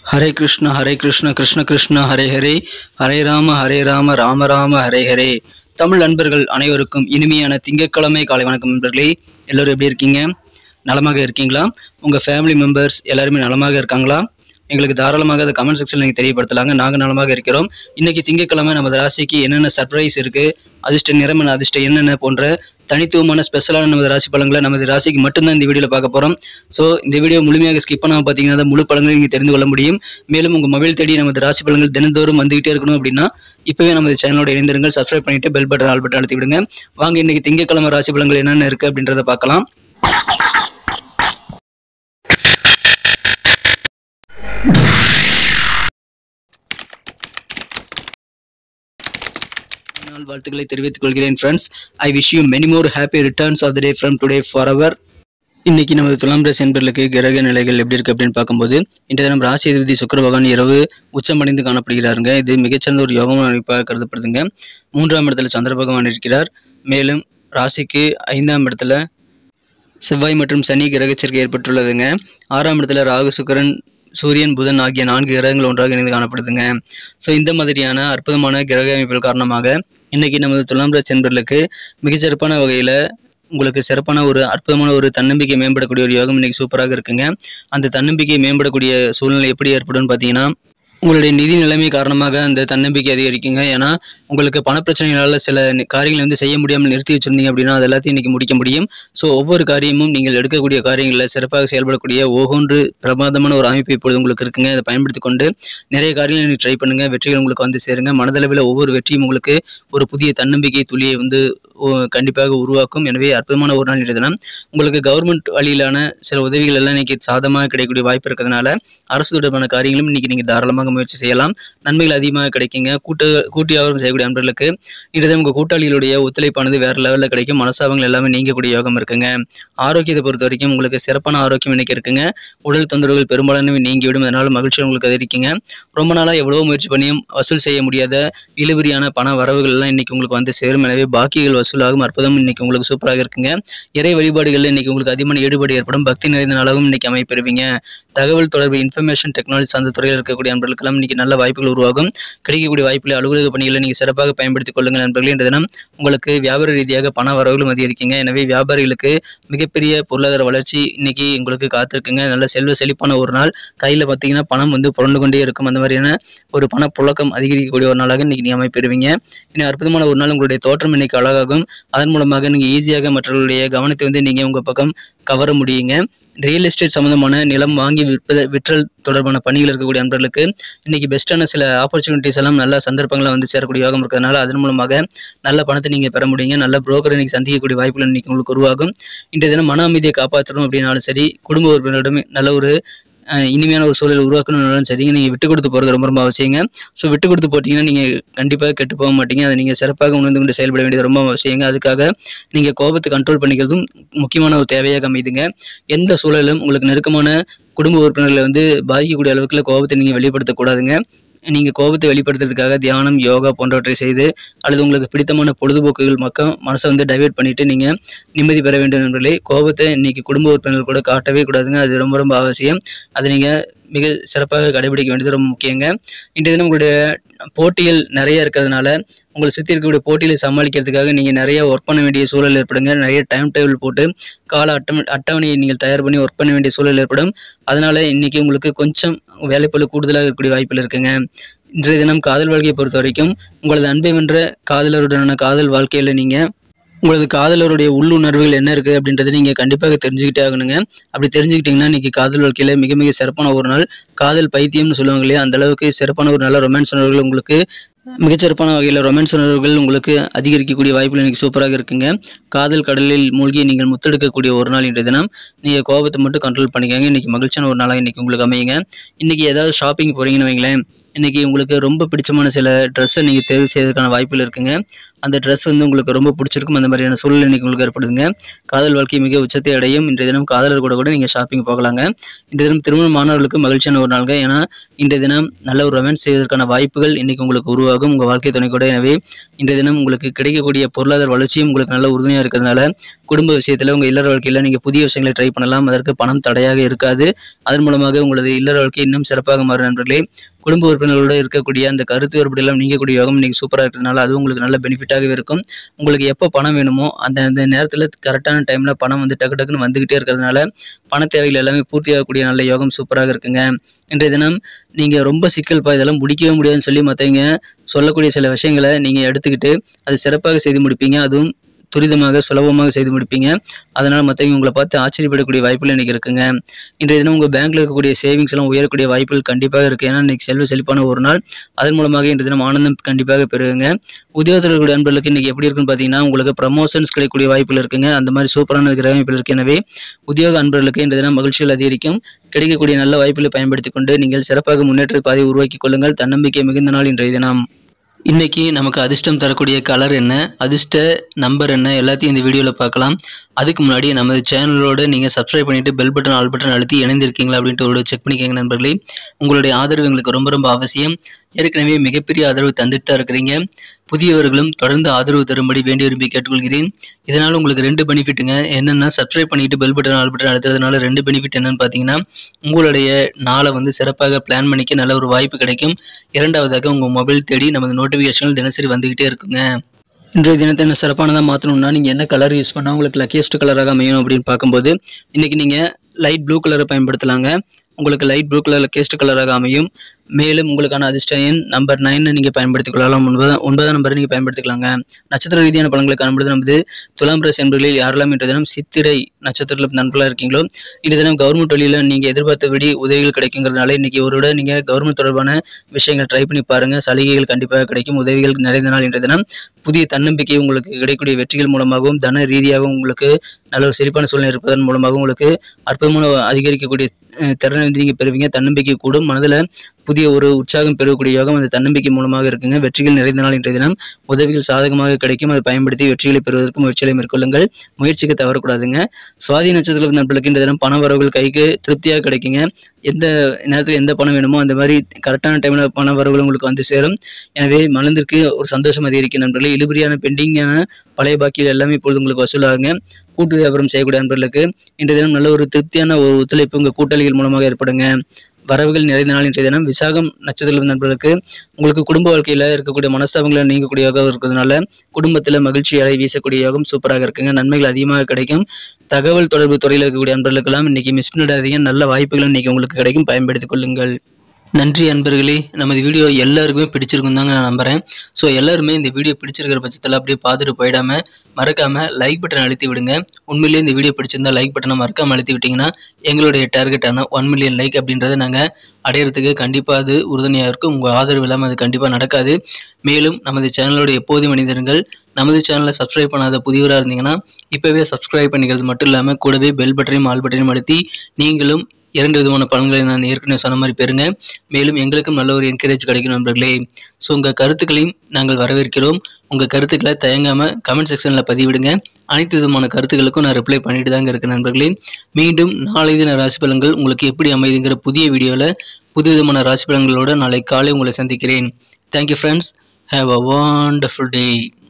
ஹரே கிருஷ்ண ஹரே கிருஷ்ண கிருஷ்ண கிருஷ்ண ஹரே ஹரே ஹரே ராம ஹரே ராம ராம ராம ஹரே ஹரே தமிழ் நண்பர்கள் அனைவருக்கும் இனிமையான திங்கட்கிழமை காலை வணக்கம் நண்பர்களே எல்லோரும் எப்படி இருக்கீங்க நலமாக இருக்கீங்களா உங்கள் ஃபேமிலி மெம்பர்ஸ் எல்லாருமே நலமாக இருக்காங்களா எங்களுக்கு தாராளமாக அதை கமெண்ட் செக்ஷனில் நீங்கள் தெரியப்படுத்தலாங்க நாங்கள் நலமாக இருக்கிறோம் இன்னைக்கு திங்கட்கிழமை நமது ராசிக்கு என்னென்ன சர்ப்ரைஸ் இருக்குது அதிர்ஷ்ட நிறம் என்ன அதிர்ஷ்ட என்னென்ன போன்ற தனித்துவமான ஸ்பெஷலான நமது ராசி பலன்களை நமது ராசிக்கு மட்டும்தான் இந்த வீடியோவில் பார்க்க போகிறோம் ஸோ இந்த வீடியோ முழுமையாக ஸ்கிப் பண்ணாமல் பார்த்தீங்கன்னா தான் முழு பலன்களை நீங்கள் தெரிந்து கொள்ள முடியும் மேலும் உங்கள் மொபைல் தேடி நமது ராசி பலன்கள் தினந்தோறும் வந்துகிட்டே இருக்கணும் அப்படின்னா இப்போவே நமது சேனலோட இணைந்திருங்கள் சப்ஸ்கிரைப் பண்ணிட்டு பெல் பட்டன் ஆல் பட்டன் அழுத்தி விடுங்க வாங்க இன்னைக்கு திங்கட்கிழமை ராசி பலன்கள் என்னென்ன இருக்குது அப்படின்றத பார்க்கலாம் நாள் வாழ்த்துக்களை தெரிவித்துக் கொள்கிறேன் friends I wish you many more happy returns of the day from today for our இன்னைக்கு நமது துலாம் ராசி என்பர்களுக்கு கிரக நிலைகள் எப்படி இருக்கு அப்படின்னு பார்க்கும்போது இன்றைய தினம் ராசி அதிபதி சுக்கிர பகவான் இரவு உச்சமடைந்து காணப்படுகிறாருங்க இது மிகச்சிறந்த ஒரு யோகமான அமைப்பாக கருதப்படுதுங்க மூன்றாம் இடத்துல சந்திர பகவான் இருக்கிறார் மேலும் ராசிக்கு ஐந்தாம் இடத்துல செவ்வாய் மற்றும் சனி கிரக சேர்க்கை ஏற்பட்டுள்ளதுங்க ஆறாம் இடத்துல ராகு சுக்கிரன் சூரியன் புதன் ஆகிய நான்கு கிரகங்கள் ஒன்றாக இணைந்து காணப்படுதுங்க ஸோ இந்த மாதிரியான அற்புதமான கிரக அமைப்புகள் காரணமாக இன்னைக்கு நமது துலாம் ராசி என்பர்களுக்கு மிகச்சிறப்பான வகையில் உங்களுக்கு சிறப்பான ஒரு அற்புதமான ஒரு தன்னம்பிக்கை மேம்படக்கூடிய ஒரு யோகம் இன்னைக்கு சூப்பராக இருக்குங்க அந்த தன்னம்பிக்கை மேம்படக்கூடிய சூழ்நிலை எப்படி ஏற்படும்னு பார்த்தீங்கன்னா உங்களுடைய நிதி நிலைமை காரணமாக அந்த தன்னம்பிக்கை அதிகரிக்குங்க ஏன்னா உங்களுக்கு பணப்பிரச்சனைகளால் சில நி- காரியங்களை வந்து செய்ய முடியாமல் நிறுத்தி வச்சிருந்தீங்க அப்படின்னா அது எல்லாத்தையும் இன்னைக்கு முடிக்க முடியும் ஸோ ஒவ்வொரு காரியமும் நீங்கள் எடுக்கக்கூடிய காரியங்களில் சிறப்பாக செயல்படக்கூடிய ஒவ்வொன்று பிரமாதமான ஒரு அமைப்பு இப்பொழுது உங்களுக்கு இருக்குங்க அதை பயன்படுத்தி கொண்டு நிறைய காரியங்களை நீங்கள் ட்ரை பண்ணுங்க வெற்றிகள் உங்களுக்கு வந்து சேருங்க மனதளவில் ஒவ்வொரு வெற்றியும் உங்களுக்கு ஒரு புதிய தன்னம்பிக்கை துளியை வந்து ஓ, கண்டிப்பாக உருவாக்கும் எனவே அற்புதமான ஒரு நாள் இன்றைய தினம் உங்களுக்கு கவர்மெண்ட் வழியிலான சில உதவிகள் எல்லாம் இன்னைக்கு சாதமாக கிடைக்கக்கூடிய வாய்ப்பு இருக்கிறதுனால அரசு தொடர்பான காரியங்களும் இன்னைக்கு நீங்கள் தாராளமாக முயற்சி செய்யலாம் நன்மைகள் அதிகமாக கிடைக்குங்க கூட்டு கூட்டு வியாபாரம் செய்யக்கூடிய நண்பர்களுக்கு இன்றைய தினம் உங்கள் கூட்டாளிகளுடைய ஒத்துழைப்பானது வேற லெவலில் கிடைக்கும் மனசாபங்கள் எல்லாமே நீங்கக்கூடிய யோகம் இருக்குங்க ஆரோக்கியத்தை பொறுத்த வரைக்கும் உங்களுக்கு சிறப்பான ஆரோக்கியம் இன்னைக்கு இருக்குங்க உடல் தொந்தரவுகள் பெரும்பாலானவை நீங்கிவிடும் அதனால மகிழ்ச்சி உங்களுக்கு அதிகரிக்குங்க ரொம்ப நாளாக எவ்வளவோ முயற்சி பண்ணியும் வசூல் செய்ய முடியாத இழுபறியான பண வரவுகள் எல்லாம் இன்னைக்கு உங்களுக்கு வந்து சேரும் எனவே பாக்கிகள் வசூலாகும் அற்புதம் இன்னைக்கு உங்களுக்கு சூப்பராக இருக்குங்க இறை வழிபாடுகளில் இன்னைக்கு உங்களுக்கு அதிகமான ஈடுபாடு ஏற்படும் பக்தி நிறைந்த நாளாகவும் இன்னைக்கு அமைப்பெறுவீங்க தகவல் தொடர்பு இன்ஃபர்மேஷன் டெக்னாலஜி சார்ந்த துறையில் இருக்கக்கூடிய நண்பர்களுக்கெல்லாம் இன்னைக்கு நல்ல வாய்ப்புகள் உருவாகும் கிடைக்கக்கூடிய வாய்ப்புகளை அலுவலக பணிகளை நீங்கள் சிறப்பாக பயன்படுத்திக் கொள்ளுங்கள் நண்பர்களே இன்றைய தினம் உங்களுக்கு வியாபார ரீதியாக பண வரவுகளும் அதிகரிக்குங்க எனவே வியாபாரிகளுக்கு மிகப்பெரிய பொருளாதார வளர்ச்சி இன்னைக்கு உங்களுக்கு காத்திருக்குங்க நல்ல செல்வ செழிப்பான ஒரு நாள் கையில் பார்த்தீங்கன்னா பணம் வந்து புரண்டு கொண்டே இருக்கும் அந்த மாதிரியான ஒரு பணப்புழக்கம் அதிகரிக்கக்கூடிய ஒரு நாளாக இன்னைக்கு நீங்கள் அமைப்பெறுவீங்க இன்னும் அற்புதமான ஒரு நாள் உங்களுடைய தோற்றம் இன்னைக்கு அழகாகும் அதன் மூலமாக நீங்கள் ஈஸியாக மற்றவர்களுடைய கவனத்தை வந்து நீங்கள் உங்கள் பக்கம் கவர முடியுங்க ரியல் எஸ்டேட் சம்மந்தமான நிலம் வாங்கி விற்பத விற்றல் தொடர்பான பணிகள் இருக்கக்கூடிய நண்பர்களுக்கு இன்னைக்கு பெஸ்ட்டான சில ஆப்பர்ச்சுனிட்டிஸ் எல்லாம் நல்ல சந்தர்ப்பங்களை வந்து சேரக்கூடிய யோகம் இருக்கிறதுனால அதன் மூலமாக நல்ல பணத்தை நீங்கள் பெற முடியுங்க நல்ல புரோக்கர் இன்னைக்கு சந்திக்கக்கூடிய வாய்ப்புகள் இன்னைக்கு உங்களுக்கு உருவாகும் இன்றைய தினம் மன அமைதியை காப்பாற்றணும் அப்படின்னாலும் சரி குடும்ப உறுப்பினரிடம் நல்ல ஒரு அஹ், இனிமையான ஒரு சூழல் உருவாக்கணும்னாலும் சரிங்க நீங்கள் விட்டு கொடுத்து போகிறது ரொம்ப ரொம்ப அவசியங்க ஸோ விட்டு கொடுத்து போட்டிங்கன்னா நீங்கள் கண்டிப்பாக கெட்டு போக மாட்டீங்க அதை நீங்கள் சிறப்பாக உணர்ந்து கொண்டு செயல்பட வேண்டியது ரொம்ப அவசியங்க அதுக்காக நீங்கள் கோபத்தை கண்ட்ரோல் பண்ணிக்கிறதும் முக்கியமான ஒரு தேவையாக அமைதுங்க எந்த சூழலும் உங்களுக்கு நெருக்கமான குடும்ப உறுப்பினர்களை வந்து பாதிக்கக்கூடிய அளவுக்குள்ள கோபத்தை நீங்கள் வெளிப்படுத்தக்கூடாதுங்க நீங்கள் கோபத்தை வெளிப்படுத்துறதுக்காக தியானம் யோகா போன்றவற்றை செய்து அல்லது உங்களுக்கு பிடித்தமான பொழுதுபோக்குகள் மக்கள் மனசை வந்து டைவர்ட் பண்ணிட்டு நீங்கள் நிம்மதி பெற வேண்டும் நண்பர்களே கோபத்தை இன்னைக்கு குடும்ப உறுப்பினர்கள் கூட காட்டவே கூடாதுங்க அது ரொம்ப ரொம்ப அவசியம் அதை நீங்கள் மிக சிறப்பாக கடைபிடிக்க வேண்டியது ரொம்ப முக்கியங்க இன்றைய தினம் உங்களுடைய போட்டிகள் நிறைய இருக்கிறதுனால உங்களை சுற்றி இருக்கக்கூடிய போட்டிகளை சமாளிக்கிறதுக்காக நீங்கள் நிறைய ஒர்க் பண்ண வேண்டிய சூழல் ஏற்படுங்க நிறைய டைம் டேபிள் போட்டு கால அட்டவணை அட்டவணையை நீங்கள் தயார் பண்ணி ஒர்க் பண்ண வேண்டிய சூழல் ஏற்படும் அதனால இன்னைக்கு உங்களுக்கு கொஞ்சம் வேலைப்பளு கூடுதலாக இருக்கக்கூடிய வாய்ப்புகள் இருக்குங்க இன்றைய தினம் காதல் வாழ்க்கையை பொறுத்த வரைக்கும் உங்களது அன்பை வென்ற காதலருடனான காதல் வாழ்க்கையில் நீங்கள் உங்களது காதலருடைய உள்ளுணர்வுகள் என்ன இருக்குது அப்படின்றத நீங்கள் கண்டிப்பாக தெரிஞ்சுக்கிட்டே ஆகணுங்க அப்படி தெரிஞ்சுக்கிட்டிங்கன்னா இன்னைக்கு காதல் வாழ்க்கையில் மிக மிக சிறப்பான ஒரு நாள் காதல் பைத்தியம்னு சொல்லுவாங்க இல்லையா அந்த அளவுக்கு சிறப்பான ஒரு நல்ல ரொமான்ஸ் உணர்வுகள் உங்களுக்கு மிகச்சிறப்பான வகையில் ரொமான்ஸ் உணர்வுகள் உங்களுக்கு அதிகரிக்கக்கூடிய வாய்ப்புகள் இன்னைக்கு சூப்பராக இருக்குங்க காதல் கடலில் மூழ்கி நீங்கள் முத்தெடுக்கக்கூடிய ஒரு நாள் இன்றைய தினம் நீங்கள் கோபத்தை மட்டும் கண்ட்ரோல் பண்ணிக்கோங்க இன்னைக்கு மகிழ்ச்சியான ஒரு நாளாக இன்னைக்கு உங்களுக்கு அமையுங்க இன்னைக்கு ஏதாவது ஷாப்பிங் போறீங்கன்னு வைங்களேன் இன்னைக்கு உங்களுக்கு ரொம்ப பிடிச்சமான சில ட்ரெஸ்ஸை நீங்கள் தேர்வு செய்வதற்கான வாய்ப்புகள் இருக்குங்க அந்த ட்ரெஸ் வந்து உங்களுக்கு ரொம்ப பிடிச்சிருக்கும் அந்த மாதிரியான சூழ்நிலை இன்னைக்கு உங்களுக்கு ஏற்படுதுங்க காதல் வாழ்க்கை மிக உச்சத்தை அடையும் இன்றைய தினம் காதலர் கூட கூட நீங்கள் ஷாப்பிங் போகலாங்க இந்த தினம் திருமண மாணவர்களுக்கு மகிழ்ச்சியான ஒரு நாளுங்க ஏன்னா இன்றைய தினம் நல்ல ஒரு ரொமான்ஸ் செய்வதற்கான வாய்ப்புகள் இன்னைக்கு உங்களுக்கு உருவாகும் உங்கள் வாழ்க்கை துணை கூட எனவே இன்றைய தினம் உங்களுக்கு கிடைக்கக்கூடிய பொருளாதார வளர்ச்சியும் உங்களுக்கு நல்ல உறுதுணையாக இருக்கிறதுனால குடும்ப விஷயத்தில் உங்கள் இல்லற வாழ்க்கையில் நீங்கள் புதிய விஷயங்களை ட்ரை பண்ணலாம் அதற்கு பணம் தடையாக இருக்காது அதன் மூலமாக உங்களது இல்லற வாழ்க்கை இன்னும் சிறப்பாக மாறும் நண்பர்களே குடும்ப உறுப்பினர்களோட இருக்கக்கூடிய அந்த கருத்து வேறுபாடுலாம் நீங்கக்கூடிய யோகம் இன்னைக்கு சூப்பராக இருக்கிறதுனால அதுவும் உங்களுக்கு நல்ல பெனிஃபிட்டாகவே இருக்கும் உங்களுக்கு எப்போ பணம் வேணுமோ அந்த அந்த நேரத்தில் கரெக்டான டைமில் பணம் வந்து டக்கு டக்குன்னு வந்துக்கிட்டே இருக்கிறதுனால பண தேவைகள் எல்லாமே பூர்த்தியாகக்கூடிய நல்ல யோகம் சூப்பராக இருக்குங்க இன்றைய தினம் நீங்கள் ரொம்ப சிக்கல்ப்பா இதெல்லாம் முடிக்கவே முடியாதுன்னு சொல்லி மற்றவங்க சொல்லக்கூடிய சில விஷயங்களை நீங்கள் எடுத்துக்கிட்டு அது சிறப்பாக செய்து முடிப்பீங்க அதுவும் துரிதமாக சுலபமாக செய்து முடிப்பீங்க அதனால் மற்றவங்க உங்களை பார்த்து ஆச்சரியப்படக்கூடிய வாய்ப்புகள் இன்றைக்கி இருக்குங்க இன்றைய தினம் உங்கள் பேங்க்கில் இருக்கக்கூடிய சேவிங்ஸ் எல்லாம் உயரக்கூடிய வாய்ப்புகள் கண்டிப்பாக இருக்குது ஏன்னா இன்றைக்கி செல்வ செழிப்பான ஒரு நாள் அதன் மூலமாக இன்றைய தினம் ஆனந்தம் கண்டிப்பாக பெறுவீங்க உத்தியோகத்தில் இருக்கக்கூடிய அன்பர்களுக்கு இன்றைக்கி எப்படி இருக்குன்னு பார்த்தீங்கன்னா உங்களுக்கு ப்ரமோஷன்ஸ் கிடைக்கக்கூடிய வாய்ப்புகள் இருக்குங்க அந்த மாதிரி சூப்பரான கிரக அமைப்புகள் இருக்கு எனவே உத்தியோக அன்பர்களுக்கு இன்றைய தினம் மகிழ்ச்சிகள் அதிகரிக்கும் கிடைக்கக்கூடிய நல்ல வாய்ப்புகளை பயன்படுத்தி கொண்டு நீங்கள் சிறப்பாக முன்னேற்ற பாதையை உருவாக்கி கொள்ளுங்கள் தன்னம்பிக்கை மிகுந்த நாள் இன்றைய தினம் இன்னைக்கு நமக்கு அதிர்ஷ்டம் தரக்கூடிய கலர் என்ன அதிர்ஷ்ட நம்பர் என்ன எல்லாத்தையும் இந்த வீடியோவில் பார்க்கலாம் அதுக்கு முன்னாடி நமது சேனலோட நீங்கள் சப்ஸ்கிரைப் பண்ணிட்டு பெல் பட்டன் ஆல் பட்டன் அழுத்தி இணைந்திருக்கீங்களா அப்படின்ட்டு ஒரு செக் பண்ணிக்கோங்க நண்பர்களே உங்களுடைய ஆதரவு எங்களுக்கு ரொம்ப ரொம்ப அவசியம் ஏற்கனவே மிகப்பெரிய ஆதரவு தந்துட்டு தான் இருக்கிறீங்க புதியவர்களும் தொடர்ந்து ஆதரவு தரும்படி வேண்டி விரும்பி கேட்டுக்கொள்கிறேன் இதனால் உங்களுக்கு ரெண்டு பெனிஃபிட்டுங்க என்னென்னா சப்ஸ்கிரைப் பண்ணிட்டு பெல் பட்டன் ஆல் பட்டன் அழுத்துறதுனால ரெண்டு பெனிஃபிட் என்னன்னு பார்த்தீங்கன்னா உங்களுடைய நாளை வந்து சிறப்பாக பிளான் பண்ணிக்க நல்ல ஒரு வாய்ப்பு கிடைக்கும் இரண்டாவதாக உங்கள் மொபைல் தேடி நமது நோட்டிஃபிகேஷன்கள் தினசரி வந்துக்கிட்டே இருக்குங்க இன்றைய தினத்தை என்ன சிறப்பானதாக மாற்றணும்னா நீங்கள் என்ன கலர் யூஸ் பண்ணால் உங்களுக்கு லக்கியஸ்ட் கலராக அமையும் அப்படின்னு பார்க்கும்போது இன்றைக்கி நீங்கள் லைட் ப்ளூ கலரை பயன்படுத்தலாங்க உங்களுக்கு லைட் ப்ளூ கலர் லக்கியஸ்ட் கலராக அமையும் மேலும் உங்களுக்கான அதிர்ஷ்ட எண் நம்பர் நைனை நீங்கள் பயன்படுத்திக் கொள்ளலாம் ஒன்பதாம் ஒன்பதாம் நம்பரை நீங்கள் பயன்படுத்திக்கலாங்க நட்சத்திர ரீதியான பலன்களை காணும்போது நமது துலாம் ராசி என்பர்களில் யாரெல்லாம் இன்றைய தினம் சித்திரை நட்சத்திரத்தில் நண்பர்களாக இருக்கீங்களோ இன்றைய தினம் கவர்மெண்ட் வழியில் நீங்கள் எதிர்பார்த்தபடி உதவிகள் கிடைக்குங்கிறதுனால இன்றைக்கி ஒரு விட நீங்கள் கவர்மெண்ட் தொடர்பான விஷயங்கள் ட்ரை பண்ணி பாருங்கள் சலுகைகள் கண்டிப்பாக கிடைக்கும் உதவிகள் நிறைந்த நாள் இன்றைய தினம் புதிய தன்னம்பிக்கை உங்களுக்கு கிடைக்கக்கூடிய வெற்றிகள் மூலமாகவும் தன ரீதியாகவும் உங்களுக்கு நல்ல ஒரு செழிப்பான சூழ்நிலை இருப்பதன் மூலமாக உங்களுக்கு அற்புதமான அதிகரிக்கக்கூடிய அஹ், திறனை வந்து நீங்கள் பெறுவீங்க தன்னம்பிக்கை கூடும் மனதில் புதிய ஒரு உற்சாகம் பெறக்கூடிய யோகம் அந்த தன்னம்பிக்கை மூலமாக இருக்குங்க வெற்றிகள் நிறைந்த நாள் இன்றைய தினம் உதவிகள் சாதகமாக கிடைக்கும் அதை பயன்படுத்தி வெற்றிகளை பெறுவதற்கு முயற்சிகளை மேற்கொள்ளுங்கள் முயற்சிக்கு தவறக்கூடாதுங்க சுவாதி நட்சத்திரம் நண்பர்களுக்கு இந்த தினம் பண வரவுகள் கைக்கு திருப்தியாக கிடைக்குங்க எந்த நேரத்தில் எந்த பணம் வேணுமோ அந்த மாதிரி கரெக்டான டைமில் பண வரவுகள் உங்களுக்கு வந்து சேரும் எனவே மனதிற்கு ஒரு சந்தோஷம் அதிகரிக்கும் நண்பர்களே இழுபறியான பெண்டிங்கான பழைய பாக்கியில் எல்லாமே இப்பொழுது உங்களுக்கு வசூலாகுங்க கூட்டு வியாபாரம் செய்யக்கூடிய நண்பர்களுக்கு இன்றைய தினம் நல்ல ஒரு திருப்தியான ஒரு ஒத்துழைப்பு உங்கள் கூட்டாளிகள் மூலமாக ஏற்படுங்க வரவுகள் நிறைந்த நாள் இன்றைய தினம் விசாகம் நட்சத்திரம் நண்பர்களுக்கு உங்களுக்கு குடும்ப வாழ்க்கையில் இருக்கக்கூடிய மனஸ்தாபங்களை நீங்கக்கூடிய யோகம் இருக்கிறதுனால குடும்பத்தில் மகிழ்ச்சி அலை வீசக்கூடிய யோகம் சூப்பராக இருக்குங்க நன்மைகள் அதிகமாக கிடைக்கும் தகவல் தொடர்பு துறையில் இருக்கக்கூடிய நண்பர்களுக்கெல்லாம் இன்னைக்கு மிஸ் பண்ணிடாதீங்க நல்ல வாய்ப்புகள் இன்னைக்கு உங்களுக்கு கிடைக்கும் பயன்படுத்திக் கொள்ளுங்கள் நன்றி அன்பர்களே நமது வீடியோ எல்லாருக்குமே பிடிச்சிருக்கும் தாங்க நான் நம்புறேன் ஸோ எல்லாருமே இந்த வீடியோ பிடிச்சிருக்கிற பட்சத்தில் அப்படியே பார்த்துட்டு போயிடாம மறக்காம லைக் பட்டன் அழுத்தி விடுங்க உண்மையிலேயே இந்த வீடியோ பிடிச்சிருந்தா லைக் பட்டனை மறக்காம அழுத்தி விட்டீங்கன்னா எங்களுடைய டார்கெட்டான ஒன் மில்லியன் லைக் அப்படின்றத நாங்கள் அடையிறதுக்கு கண்டிப்பாக அது உறுதுணையாக இருக்கும் உங்கள் ஆதரவு இல்லாமல் அது கண்டிப்பாக நடக்காது மேலும் நமது சேனலோட எப்போது மனிதர்கள் நமது சேனலை சப்ஸ்கிரைப் பண்ணாத புதியவராக இருந்தீங்கன்னா இப்போவே சப்ஸ்கிரைப் பண்ணிக்கிறது மட்டும் இல்லாமல் கூடவே பெல் பட்டனையும் ஆல் பட்டனையும் அழுத்தி நீங்களும் இரண்டு விதமான பலன்களை நான் ஏற்கனவே சொன்ன மாதிரி பெறுங்க மேலும் எங்களுக்கும் நல்ல ஒரு என்கரேஜ் கிடைக்கும் நண்பர்களே ஸோ உங்கள் கருத்துக்களையும் நாங்கள் வரவேற்கிறோம் உங்கள் கருத்துக்களை தயங்காமல் கமெண்ட் செக்ஷனில் பதிவிடுங்க அனைத்து விதமான கருத்துக்களுக்கும் நான் ரிப்ளை பண்ணிட்டு தாங்க இருக்கேன் நண்பர்களே மீண்டும் நாளை தின ராசி பலன்கள் உங்களுக்கு எப்படி அமைதுங்கிற புதிய வீடியோவில் புது விதமான ராசி பலன்களோட நாளை காலை உங்களை சந்திக்கிறேன் thank you friends have a wonderful day